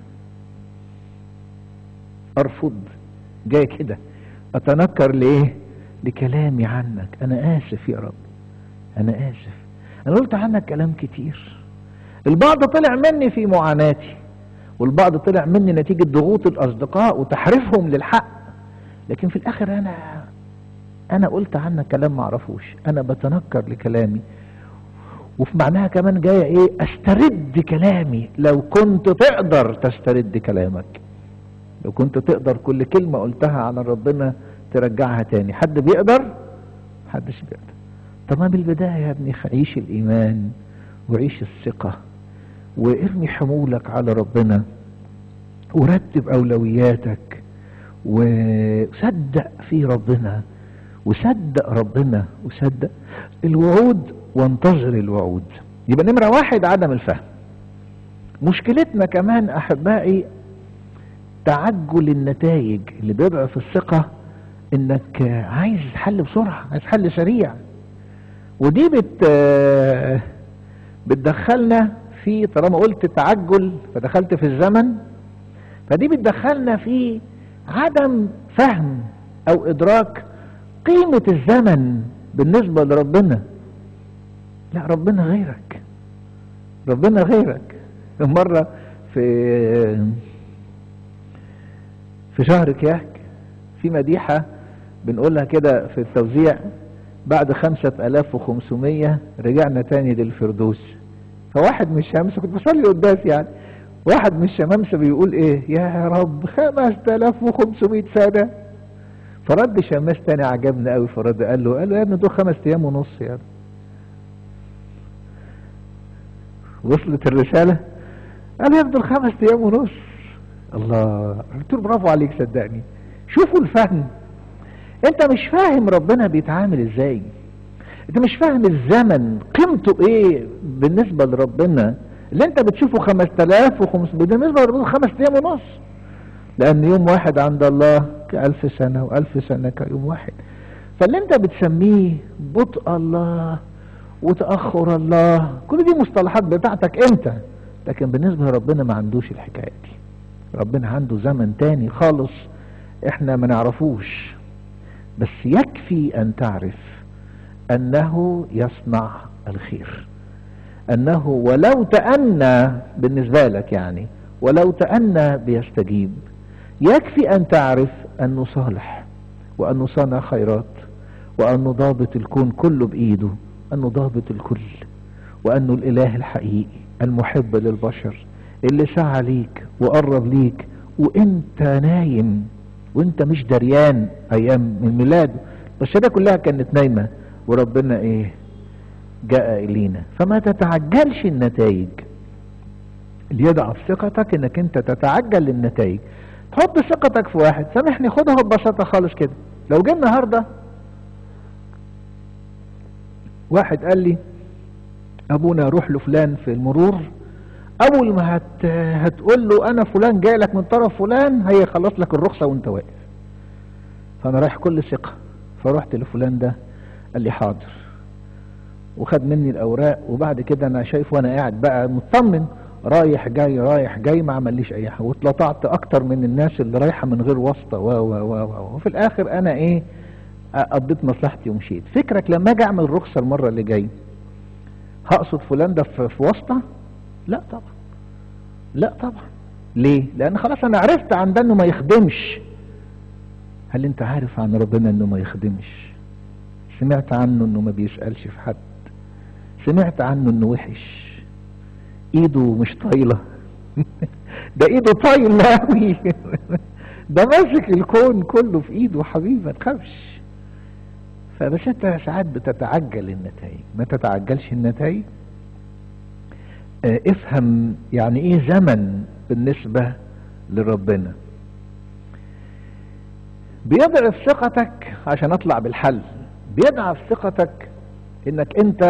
ارفض جايه كده اتنكر لايه لكلامي عنك انا اسف يا رب انا اسف انا قلت عنك كلام كتير البعض طلع مني في معاناتي والبعض طلع مني نتيجة ضغوط الاصدقاء وتحريفهم للحق لكن في الاخر انا انا قلت عنك كلام معرفوش انا بتنكر لكلامي وفي معناها كمان جاية ايه استرد كلامي لو كنت تقدر تسترد كلامك لو كنت تقدر كل كلمة قلتها على ربنا ترجعها تاني حد بيقدر محدش بيقدر طب ما بالبداية يا ابني عيش الايمان وعيش الثقة وارمي حمولك على ربنا ورتب اولوياتك وصدق في ربنا وصدق ربنا وصدق الوعود وانتظر الوعود يبقى نمرة واحد عدم الفهم مشكلتنا كمان احبائي تعجل النتائج اللي بيضعف الثقة انك عايز حل بسرعة عايز حل سريع ودي بت بتدخلنا في طالما قلت تعجل فدخلت في الزمن فدي بتدخلنا في عدم فهم او ادراك قيمة الزمن بالنسبة لربنا لا ربنا غيرك ربنا غيرك مرة في في شهر كياك في مديحة بنقولها كده في التوزيع بعد خمسة الاف وخمسمية رجعنا تاني للفردوس فواحد من الشمس كنت بصلي قداس يعني واحد من الشمامسة بيقول ايه يا رب خمسة الاف وخمسمية سنة فرد شماس تاني عجبني قوي فرد قال له قال له يا ابني دول خمس ايام ونص يا ابني وصلت الرسالة قال يا ابني دول خمس ايام ونص الله قلت له برافو عليك صدقني شوفوا الفهم انت مش فاهم ربنا بيتعامل ازاي انت مش فاهم الزمن قيمته ايه بالنسبة لربنا اللي انت بتشوفه 5500 بالنسبة لربنا خمس ايام ونص لان يوم واحد عند الله كألف سنة والف سنة كيوم واحد فاللي انت بتسميه بطء الله وتأخر الله كل دي مصطلحات بتاعتك انت لكن بالنسبة لربنا ما عندوش الحكاية دي ربنا عنده زمن تاني خالص احنا ما نعرفوش بس يكفي ان تعرف انه يصنع الخير انه ولو تأنى بالنسبة لك يعني ولو تأنى بيستجيب يكفي ان تعرف انه صالح وانه صانع خيرات وانه ضابط الكون كله بايده انه ضابط الكل وانه الاله الحقيقي المحب للبشر اللي سعى ليك وقرب ليك وانت نايم وانت مش دريان ايام من ميلاده البشريه كلها كانت نايمه وربنا ايه جاء الينا فما تتعجلش النتائج اللي يضعف ثقتك انك انت تتعجل النتائج تحط ثقتك في واحد سامحني خدها ببساطه خالص كده لو جه النهارده واحد قال لي ابونا روح لفلان في المرور اول ما هت... هتقول له انا فلان جاي لك من طرف فلان هيخلص لك الرخصه وانت واقف فانا رايح كل ثقه فرحت لفلان ده قال لي حاضر وخد مني الاوراق وبعد كده انا شايف وانا قاعد بقى مطمن رايح جاي رايح جاي ما عمليش اي حاجه واتلطعت اكتر من الناس اللي رايحه من غير واسطه و و و و وفي الاخر انا ايه قضيت مصلحتي ومشيت فكرك لما اجي اعمل رخصه المره اللي جايه هقصد فلان ده في في واسطه لا طبعا لا طبعا ليه لان خلاص انا عرفت عن ده انه ما يخدمش هل انت عارف عن ربنا انه ما يخدمش سمعت عنه انه ما بيسألش في حد سمعت عنه انه وحش ايده مش طايلة ده ايده طايلة اوي ده ماسك الكون كله في ايده حبيبي ما تخافش فبس انت ساعات بتتعجل النتائج ما تتعجلش النتائج اه افهم يعني ايه زمن بالنسبة لربنا بيضعف ثقتك عشان اطلع بالحل بيضعف ثقتك انك انت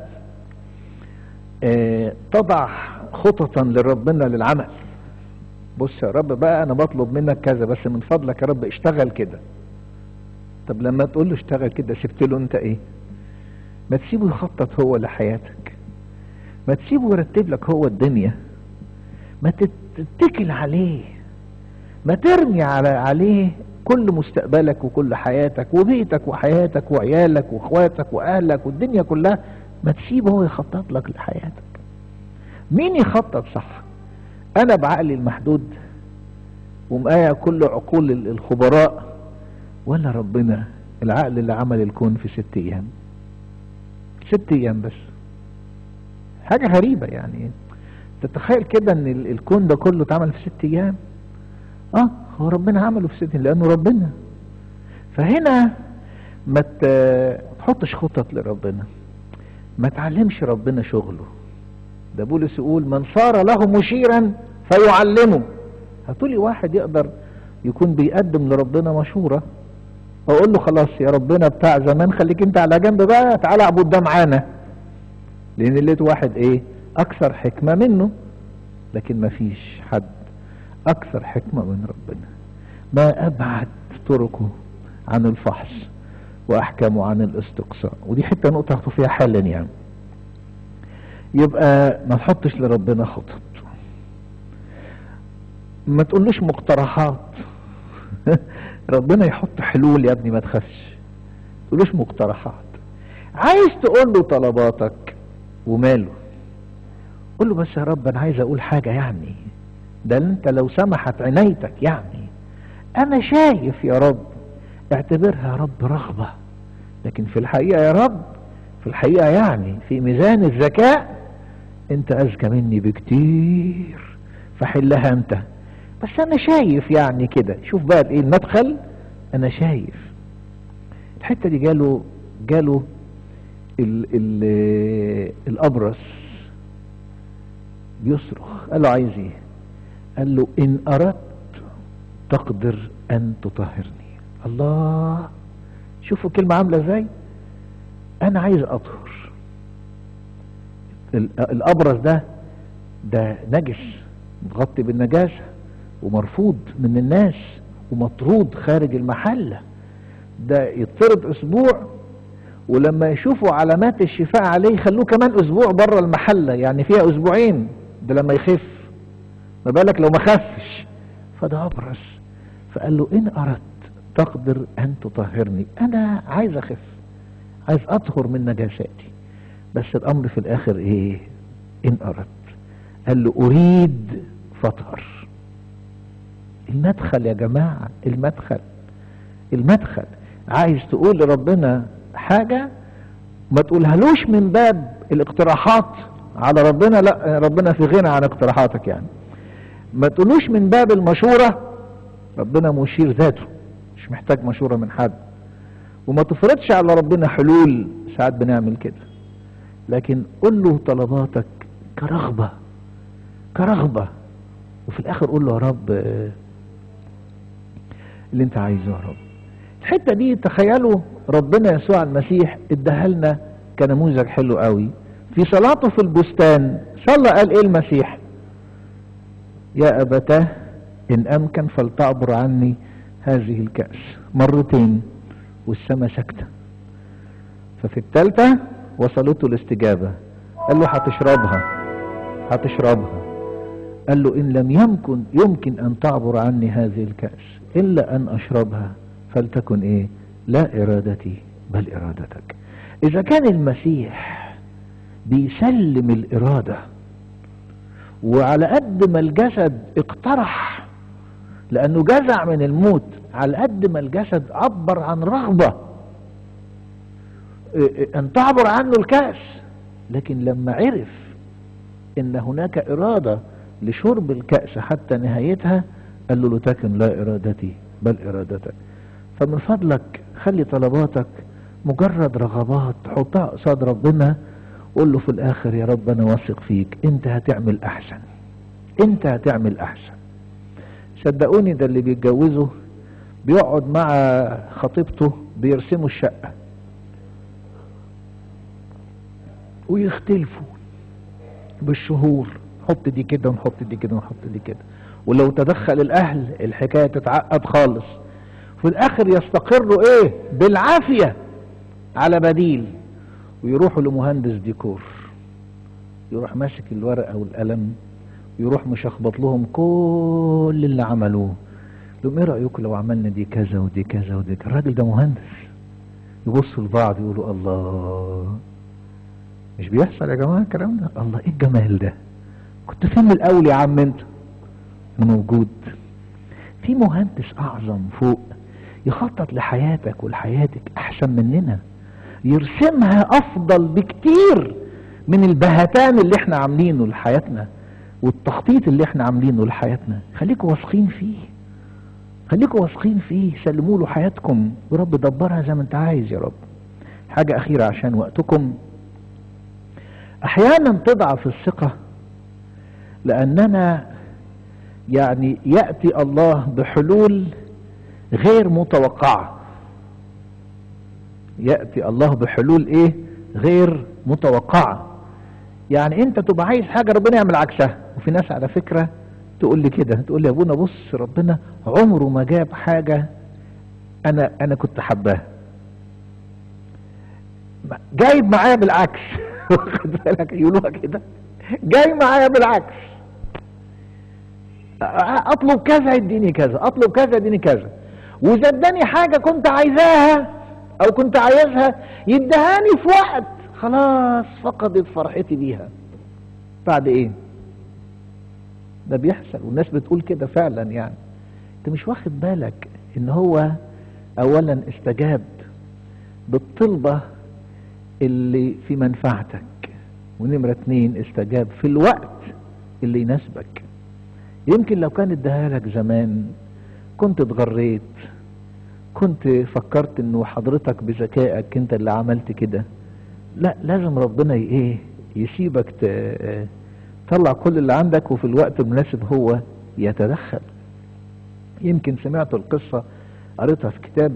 اه تضع خططا لربنا للعمل بص يا رب بقى انا بطلب منك كذا بس من فضلك يا رب اشتغل كده طب لما تقول له اشتغل كده سبت له انت ايه ما تسيبه يخطط هو لحياتك ما تسيبه يرتب لك هو الدنيا ما تتكل عليه ما ترمي على عليه كل مستقبلك وكل حياتك وبيتك وحياتك وعيالك واخواتك واهلك والدنيا كلها ما تسيبه هو يخطط لك لحياتك مين يخطط صح انا بعقلي المحدود ومقايا كل عقول الخبراء ولا ربنا العقل اللي عمل الكون في ست ايام ست ايام بس حاجة غريبة يعني تتخيل كده ان الكون ده كله اتعمل في ست ايام اه هو ربنا عمله في ست لانه ربنا فهنا ما تحطش خطط لربنا ما تعلمش ربنا شغله ده بولس يقول من صار له مشيرا فيعلمه هتقولي واحد يقدر يكون بيقدم لربنا مشورة اقول له خلاص يا ربنا بتاع زمان خليك انت على جنب بقى تعالى اعبد ده معانا لان لقيت واحد ايه اكثر حكمة منه لكن ما فيش حد اكثر حكمة من ربنا ما ابعد طرقه عن الفحص واحكامه عن الاستقصاء ودي حتة نقطة اخطو فيها حالا يعني يبقى ما تحطش لربنا خطط ما تقولوش مقترحات ربنا يحط حلول يا ابني ما تخافش تقولوش مقترحات عايز تقول له طلباتك وماله قول له بس يا رب انا عايز اقول حاجة يعني ده انت لو سمحت عنايتك يعني انا شايف يا رب اعتبرها يا رب رغبة لكن في الحقيقة يا رب في الحقيقة يعني في ميزان الذكاء انت اذكى مني بكتير فحلها انت بس انا شايف يعني كده شوف بقى ايه المدخل انا شايف الحته دي جاله جاله ال ال الابرص بيصرخ قال له عايز ايه قال له ان اردت تقدر ان تطهرني الله شوفوا الكلمة عاملة ازاي انا عايز اطهر ال- الابرص ده ده نجس متغطي بالنجاسة ومرفوض من الناس ومطرود خارج المحلة ده يطرد اسبوع ولما يشوفوا علامات الشفاء عليه يخلوه كمان اسبوع بره المحلة يعني فيها اسبوعين ده لما يخف ما بالك لو ما خفش فده ابرص فقال له ان اردت تقدر ان تطهرني انا عايز اخف عايز اطهر من نجاساتي بس الامر في الاخر ايه ان اردت قال له اريد فاطهر المدخل يا جماعة المدخل المدخل عايز تقول لربنا حاجة ما تقولهالوش من باب الاقتراحات على ربنا لا ربنا في غنى عن اقتراحاتك يعني ما تقولوش من باب المشورة ربنا مشير ذاته مش محتاج مشورة من حد وما تفرضش على ربنا حلول ساعات بنعمل كده لكن قل له طلباتك كرغبة كرغبة وفي الاخر قول له يا رب آه، اللي انت عايزه يا رب الحتة دي تخيلوا ربنا يسوع المسيح اداها لنا كنموذج حلو قوي في صلاته في البستان صلى قال ايه المسيح يا ابتاه ان امكن فلتعبر عني هذه الكأس مرتين والسماء ساكتة ففي الثالثة وصلته الاستجابة قال له هتشربها هتشربها قال له إن لم يمكن يمكن أن تعبر عني هذه الكأس إلا أن أشربها فلتكن إيه لا إرادتي بل إرادتك إذا كان المسيح بيسلم الإرادة وعلى قد ما الجسد اقترح لأنه جزع من الموت على قد ما الجسد عبر عن رغبة أن تعبر عنه الكأس لكن لما عرف ان هناك ارادة لشرب الكأس حتى نهايتها قال له لتكن لا ارادتي بل ارادتك فمن فضلك خلي طلباتك مجرد رغبات حطها قصاد ربنا قول له في الاخر يا رب انا واثق فيك انت هتعمل احسن انت هتعمل احسن صدقوني ده اللي بيتجوزوا بيقعد مع خطيبته بيرسموا الشقة ويختلفوا بالشهور حط دي كده ونحط دي كده ونحط دي كده ولو تدخل الاهل الحكايه تتعقد خالص في الاخر يستقروا ايه بالعافيه على بديل ويروحوا لمهندس ديكور يروح ماسك الورقه والقلم ويروح مشخبط لهم كل اللي عملوه لهم ايه رايكم لو عملنا دي كذا ودي كذا ودي كذا الراجل ده مهندس يبصوا لبعض يقولوا الله مش بيحصل يا جماعه الكلام ده الله ايه الجمال ده كنت فين من الاول يا عم انت أنا موجود في مهندس اعظم فوق يخطط لحياتك ولحياتك احسن مننا يرسمها افضل بكتير من البهتان اللي احنا عاملينه لحياتنا والتخطيط اللي احنا عاملينه لحياتنا خليكوا واثقين فيه خليكوا واثقين فيه سلموا له حياتكم ورب دبرها زي ما انت عايز يا رب حاجة اخيرة عشان وقتكم احيانا تضعف الثقة لاننا يعني يأتي الله بحلول غير متوقعة يأتي الله بحلول ايه غير متوقعة يعني انت تبقى عايز حاجة ربنا يعمل عكسها وفي ناس على فكرة تقول لي كده تقول لي يا ابونا بص ربنا عمره ما جاب حاجة انا انا كنت حباها جايب معايا بالعكس واخد بالك يقولوها كده جاي معايا بالعكس اطلب كذا يديني كذا اطلب كذا يديني كذا واذا اداني حاجه كنت عايزاها او كنت عايزها يدهاني في وقت خلاص فقدت فرحتي بيها بعد ايه ده بيحصل والناس بتقول كده فعلا يعني انت مش واخد بالك ان هو اولا استجاب بالطلبة اللي في منفعتك ونمرة اتنين استجاب في الوقت اللي يناسبك يمكن لو كان اداها لك زمان كنت اتغريت كنت فكرت انه حضرتك بذكائك انت اللي عملت كده لا لازم ربنا ايه يسيبك تطلع كل اللي عندك وفي الوقت المناسب هو يتدخل يمكن سمعتوا القصة قريتها في كتاب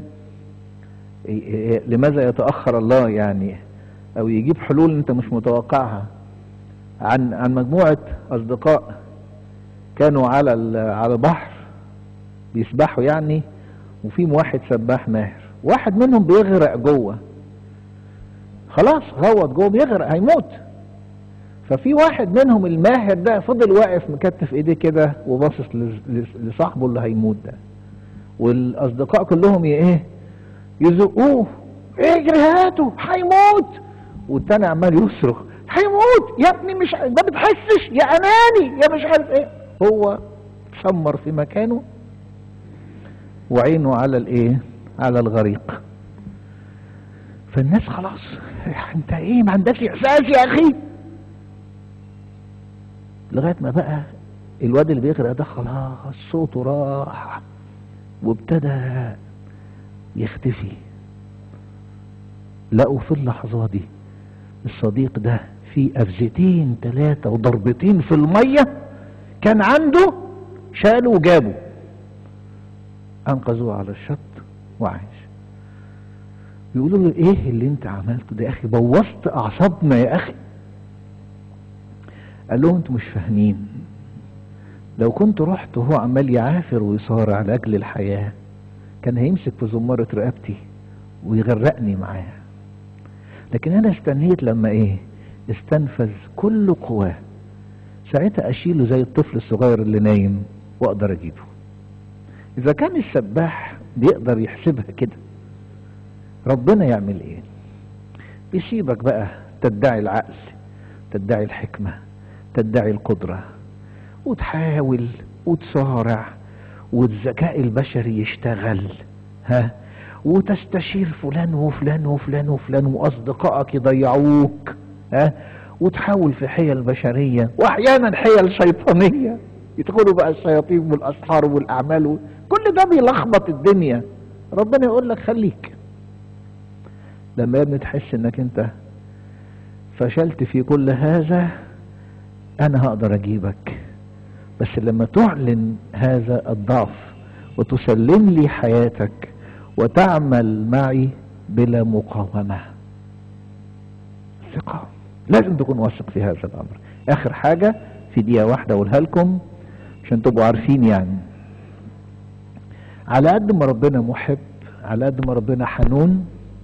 لماذا يتأخر الله يعني او يجيب حلول انت مش متوقعها عن عن مجموعة اصدقاء كانوا على على البحر بيسبحوا يعني وفي واحد سباح ماهر واحد منهم بيغرق جوه خلاص غوط جوه بيغرق هيموت ففي واحد منهم الماهر ده فضل واقف مكتف ايديه كده وباصص لصاحبه اللي هيموت ده والاصدقاء كلهم ايه يزقوه اجري هاته هيموت والتاني عمال يصرخ هيموت يا ابني مش ما بتحسش يا اناني يا مش عارف ايه هو شمر في مكانه وعينه على الايه على الغريق فالناس خلاص انت ايه ما عندكش احساس يا اخي لغايه ما بقى الواد اللي بيغرق ده خلاص صوته راح وابتدى يختفي لقوا في اللحظه دي الصديق ده في قفزتين ثلاثة وضربتين في المية كان عنده شاله وجابه انقذوه على الشط وعاش يقولوا له ايه اللي انت عملته ده يا اخي بوظت اعصابنا يا اخي قال لهم انتوا مش فاهمين لو كنت رحت وهو عمال يعافر ويصارع لاجل الحياه كان هيمسك في زمارة رقبتي ويغرقني معاه لكن انا استنيت لما ايه استنفذ كل قواه ساعتها اشيله زي الطفل الصغير اللي نايم واقدر اجيبه اذا كان السباح بيقدر يحسبها كده ربنا يعمل ايه يسيبك بقى تدعي العقل تدعي الحكمة تدعي القدرة وتحاول وتصارع والذكاء البشري يشتغل ها وتستشير فلان وفلان وفلان وفلان واصدقائك يضيعوك ها وتحاول في حيل بشرية واحيانا حيل شيطانية يدخلوا بقى الشياطين والاسحار والاعمال كل ده بيلخبط الدنيا ربنا يقول لك خليك لما يا ابني تحس انك انت فشلت في كل هذا انا هقدر اجيبك بس لما تعلن هذا الضعف وتسلم لي حياتك وتعمل معي بلا مقاومة ثقة لازم تكون واثق في هذا الامر اخر حاجة في دقيقة واحدة اقولها لكم عشان تبقوا عارفين يعني على قد ما ربنا محب على قد ما ربنا حنون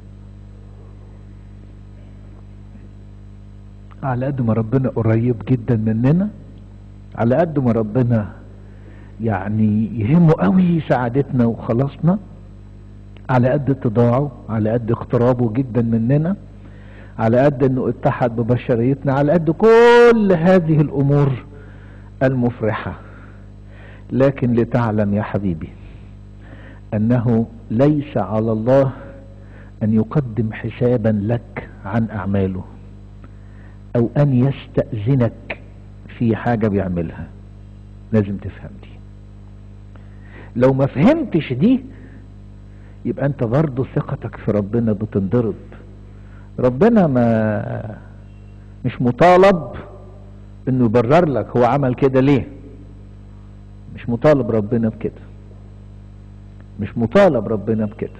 على قد ما ربنا قريب جدا مننا على قد ما ربنا يعني يهمه قوي سعادتنا وخلاصنا على قد اتضاعه على قد اقترابه جدا مننا على قد انه اتحد ببشريتنا على قد كل هذه الامور المفرحة لكن لتعلم يا حبيبي انه ليس على الله ان يقدم حسابا لك عن اعماله او ان يستأذنك في حاجة بيعملها لازم تفهم دي لو ما فهمتش دي يبقى انت برضه ثقتك في ربنا بتنضرب ربنا ما مش مطالب انه يبرر لك هو عمل كده ليه مش مطالب ربنا بكده مش مطالب ربنا بكده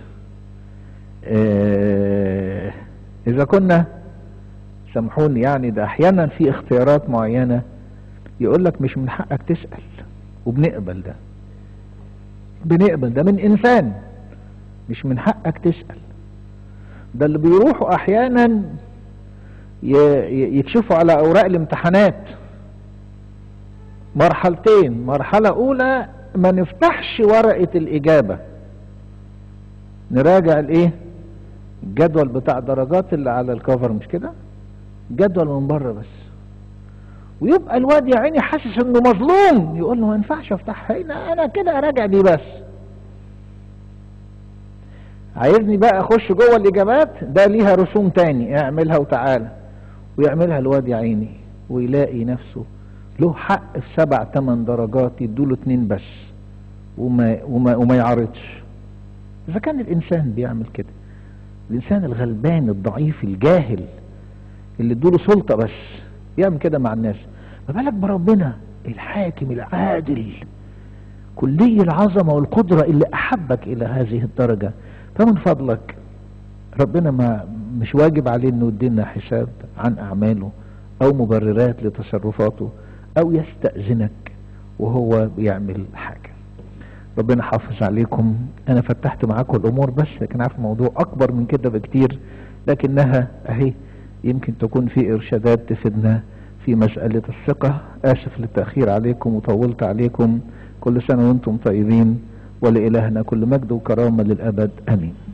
اه اذا كنا سامحوني يعني ده احيانا في اختيارات معينة يقول لك مش من حقك تسأل وبنقبل ده بنقبل ده من انسان مش من حقك تسأل ده اللي بيروحوا احيانا يكشفوا على اوراق الامتحانات مرحلتين مرحلة اولى ما نفتحش ورقة الاجابة نراجع الايه الجدول بتاع درجات اللي على الكفر مش كده جدول من بره بس ويبقى الواد يا عيني حاسس انه مظلوم يقول له ما ينفعش افتحها هنا انا كده اراجع دي بس عايزني بقى اخش جوه الاجابات ده ليها رسوم تاني اعملها وتعالى ويعملها الواد يا عيني ويلاقي نفسه له حق في سبع تمن درجات يدوله اتنين بس وما, وما, وما يعرضش اذا كان الانسان بيعمل كده الانسان الغلبان الضعيف الجاهل اللي ادوله سلطة بس يعمل كده مع الناس ما بالك بربنا الحاكم العادل كلي العظمة والقدرة اللي احبك الى هذه الدرجة فمن فضلك ربنا ما مش واجب عليه انه يدينا حساب عن اعماله او مبررات لتصرفاته او يستأذنك وهو بيعمل حاجة ربنا حافظ عليكم انا فتحت معاكم الامور بس لكن عارف الموضوع اكبر من كده بكتير لكنها اهي يمكن تكون في ارشادات تفيدنا في مسألة الثقة اسف للتأخير عليكم وطولت عليكم كل سنة وانتم طيبين ولإلهنا كل مجد وكرامة للأبد امين